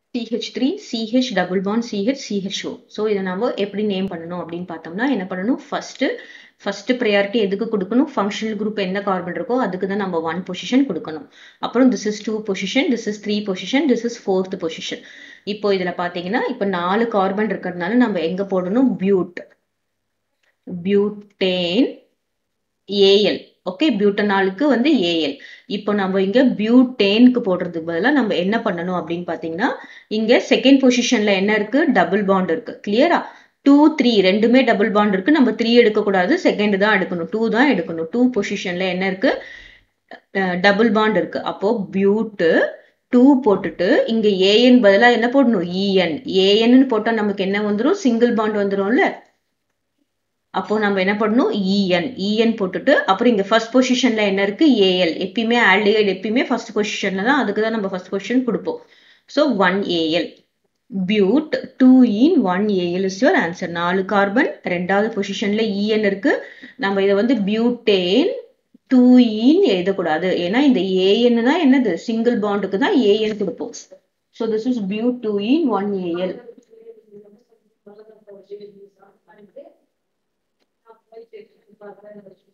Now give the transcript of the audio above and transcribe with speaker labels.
Speaker 1: CH three CH double bond CH CHO so இதை நம்ம எப்படி நேம் பண்ணணும் அப்படின்னு பார்த்தோம்னா என்ன பண்ணணும் ஃபர்ஸ்ட் ஃபர்ஸ்ட் ப்ரையாரிட்டி எதுக்கு கொடுக்கணும் ஃபங்க்ஷனல் குரூப் எந்த கார்பன் இருக்கோ அதுக்கு தான் நம்ம ஒன் பொசிஷன் கொடுக்கணும் அப்புறம் this is two position this is three position this is fourth position இப்போ இதில் பார்த்தீங்கன்னா இப்போ நாலு கார்பன் இருக்கிறதுனால நம்ம எங்கே போடணும் பியூட் பியூட்டேன் ஏஎல் ஓகே பியூட்டனாலுக்கு வந்து ஏஎல் இப்போ நம்ம இங்க பியூட்டேனுக்கு போடுறதுக்கு பதிலாக நம்ம என்ன பண்ணணும் அப்படின்னு பார்த்தீங்கன்னா இங்க செகண்ட் பொசிஷன்ல என்ன இருக்கு டபுள் பாண்ட் இருக்கு கிளியரா டூ த்ரீ ரெண்டுமே டபுள் பாண்ட் இருக்கு நம்ம த்ரீ எடுக்கக்கூடாது செகண்ட் தான் எடுக்கணும் டூ தான் எடுக்கணும் டூ பொசிஷன்ல என்ன இருக்கு டபுள் பாண்ட் இருக்கு அப்போ பியூட்டு டூ போட்டுட்டு இங்க ஏஎன் பதிலாக என்ன போடணும் இஎன் ஏஎன்னு போட்டா நமக்கு என்ன வந்துடும் சிங்கிள் பாண்ட் வந்துடும்ல அப்போ நம்ம என்ன பண்ணணும் இஎன் இஎன் போட்டுட்டு அப்புறம் இங்க ஃபர்ஸ்ட் பொசிஷன்ல என்ன இருக்கு ஏஎல் எப்பயுமே ஆல்டிகைல் எப்பயுமே ஃபர்ஸ்ட் பொசிஷன்ல தான் அதுக்கு தான் நம்ம ஃபர்ஸ்ட் பொசிஷன் கொடுப்போம் so one al but two en one al is your answer நாலு கார்பன் ரெண்டாவது பொசிஷன்ல இஎன் இருக்கு நம்ம இதை வந்து பியூட்டேன் டூ இன் எழுதக்கூடாது ஏன்னா இந்த ஏஎன் தான் என்னது சிங்கிள் பாண்டுக்கு தான் ஏஎன் கொடுப்போம் so this is but two en one al
Speaker 2: Thank you.